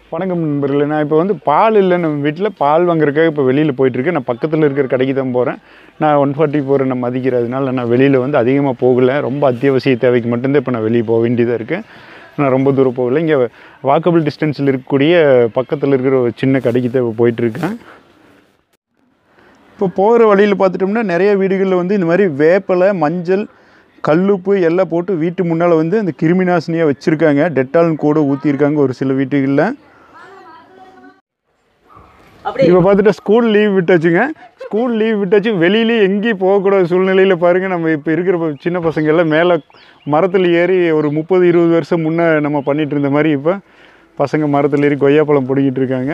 வணக்கம் நண்பர்களே நான் இப்போ வந்து பால் இல்லை நம்ம வீட்டில் பால் வாங்குறதுக்காக இப்போ வெளியில் போயிட்டுருக்கேன் நான் பக்கத்தில் இருக்கிற கடைக்கு தான் போகிறேன் நான் ஒன் ஃபார்ட்டி ஃபோர் நான் மதிக்கிறதுனால நான் வெளியில் வந்து அதிகமாக போகல ரொம்ப அத்தியாவசிய தேவைக்கு மட்டும்தான் இப்போ நான் வெளியே போக வேண்டியதாக இருக்குது நான் ரொம்ப தூரம் போகல இங்கே வாக்கபிள் டிஸ்டன்ஸில் இருக்கக்கூடிய பக்கத்தில் இருக்கிற ஒரு சின்ன கடைக்கு தான் இப்போ போயிட்டுருக்கேன் இப்போ போகிற வழியில் பார்த்துட்டோம்னா நிறைய வீடுகளில் வந்து இந்த மாதிரி வேப்பலை மஞ்சள் கல்லுப்பு எல்லாம் போட்டு வீட்டு முன்னால் வந்து அந்த கிருமி நாசினியாக வச்சுருக்காங்க டெட்டால்னு கூட ஊற்றிருக்காங்க ஒரு சில வீட்டுகளில் இப்போ பார்த்துட்டா ஸ்கூல் லீவ் விட்டாச்சுங்க ஸ்கூல் லீவ் விட்டாச்சு வெளியிலேயே எங்கேயும் போகக்கூடாத சூழ்நிலையில் பாருங்கள் நம்ம இப்போ இருக்கிற ப- சின்ன பசங்க எல்லாம் மேலே மரத்தில் ஏறி ஒரு முப்பது இருபது வருஷம் முன்னே நம்ம பண்ணிகிட்டு இருந்த மாதிரி இப்போ பசங்க மரத்தில் ஏறி கொய்யாப்பழம் பிடிக்கிட்டு இருக்காங்க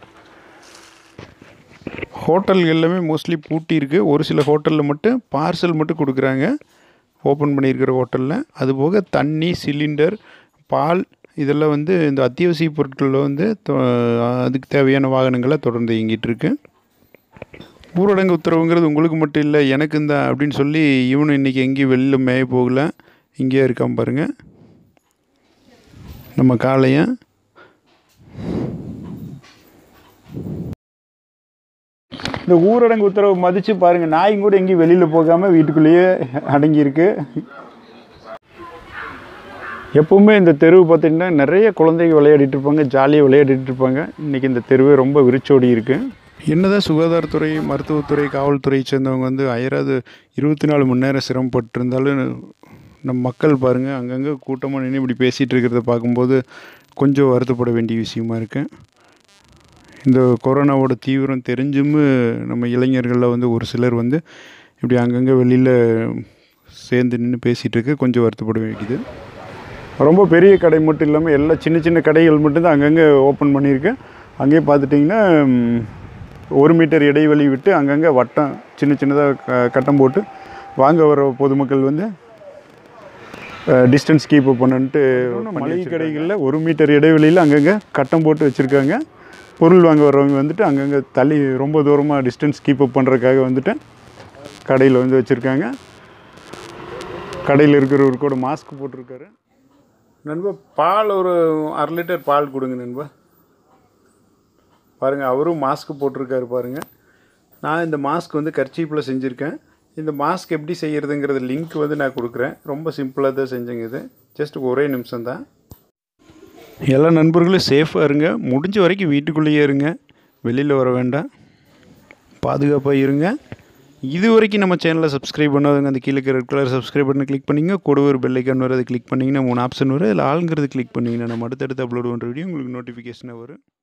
ஹோட்டல் எல்லாமே மோஸ்ட்லி பூட்டி இருக்கு ஒரு சில ஹோட்டலில் மட்டும் பார்சல் மட்டும் கொடுக்குறாங்க ஓப்பன் பண்ணியிருக்கிற ஹோட்டலில் அதுபோக தண்ணி சிலிண்டர் பால் இதெல்லாம் வந்து இந்த அத்தியாவசிய பொருட்களில் வந்து தொ- அதுக்கு தேவையான வாகனங்களை தொடர்ந்து இயங்கிட்டு இருக்கு ஊரடங்கு உத்தரவுங்கிறது உங்களுக்கு மட்டும் இல்லை எனக்கு இந்த அப்படின்னு சொல்லி இவனும் இன்றைக்கி எங்கேயும் வெளியில் மேய போகல இங்கேயே இருக்கான் பாருங்க நம்ம காளையன் இந்த ஊரடங்கு உத்தரவு மதித்து பாருங்கள் நாயும் கூட எங்கேயும் வெளியில் போகாமல் வீட்டுக்குள்ளேயே அடங்கியிருக்கு எப்பவுமே இந்த தெருவு பார்த்திங்கன்னா நிறைய குழந்தைங்க விளையாடிட்டு இருப்பாங்க ஜாலியாக விளையாடிட்டு இருப்பாங்க இன்றைக்கி இந்த தெருவே ரொம்ப விரிச்சோடி இருக்கு என்னதான் சுகாதாரத்துறை மருத்துவத்துறை காவல்துறையை சேர்ந்தவங்க வந்து அயராது இருபத்தி நாலு மணி நேரம் சிரமப்பட்டு இருந்தாலும் நம்ம மக்கள் பாருங்கள் அங்கங்கே கூட்டமாக நின்று இப்படி பேசிகிட்டு இருக்கிறத பார்க்கும்போது கொஞ்சம் வருத்தப்பட வேண்டிய விஷயமா இருக்குது இந்த கொரோனாவோட தீவிரம் தெரிஞ்சும் நம்ம இளைஞர்களில் வந்து ஒரு சிலர் வந்து இப்படி அங்கங்கே வெளியில் சேர்ந்து நின்று பேசிகிட்டு இருக்க கொஞ்சம் வருத்தப்பட வேண்டியது ரொம்ப பெரிய கடை மட்டும் இல்லாமல் எல்லா சின்ன சின்ன கடைகள் மட்டும்தான் அங்கங்கே ஓப்பன் பண்ணியிருக்கேன் அங்கேயே பார்த்துட்டிங்கன்னா ம், ஒரு மீட்டர் இடைவெளி விட்டு அங்கங்கே வட்டம் சின்ன சின்னதாக க கட்டம் போட்டு வாங்க வர பொதுமக்கள் வந்து டிஸ்டன்ஸ் கீப் பண்ணுன்ட்டு மளிகை கடைகளில் ஒரு மீட்டர் இடைவெளியில் அங்கங்கே கட்டம் போட்டு வச்சுருக்காங்க பொருள் வாங்க வர்றவங்க வந்துட்டு அங்கங்கே தள்ளி ரொம்ப தூரமாக டிஸ்டன்ஸ் கீப் அப் பண்ணுறதுக்காக வந்துட்டு கடையில் வந்து வச்சுருக்காங்க கடையில் இருக்கிறவர் கூட மாஸ்க் போட்டிருக்காரு நண்பா பால் ஒரு அரை லிட்டர் பால் கொடுங்க நண்பா பாருங்கள் அவரும் மாஸ்க் போட்டிருக்காரு பாருங்கள் நான் இந்த மாஸ்க் வந்து கர்ச்சீப்பில் செஞ்சுருக்கேன் இந்த மாஸ்க் எப்படி செய்கிறதுங்கிறது லிங்க் வந்து நான் கொடுக்குறேன் ரொம்ப சிம்பிளாக தான் செஞ்சேங்க இது ஜஸ்ட் ஒரே நிமிஷம் தான் எல்லா நண்பர்களும் சேஃபாக இருங்க முடிஞ்ச வரைக்கும் வீட்டுக்குள்ளேயே இருங்க வெளியில் வர வேண்டாம் பாதுகாப்பாக இருங்க இது வரைக்கும் நம்ம சேனலை சப்ஸ்கிரைப் பண்ணாதவங்க அந்த கீழே ரெட் கலர் சப்ஸ்கிரைப் பண்ணி கிளிக் பண்ணிங்க கூட ஒரு பெல் ஐக்கான் வரும் அதை கிளிக் பண்ணிங்கன்னா மூணு ஆப்ஷன் வரும் அதில் ஆளுங்கிறது கிளிக் பண்ணிங்கன்னா நம்ம அடுத்தடுத்து அப்லோட் பண்ணுற வீடியோ உங்களுக்கு நோட்டிஃபிகேஷனாக வரும்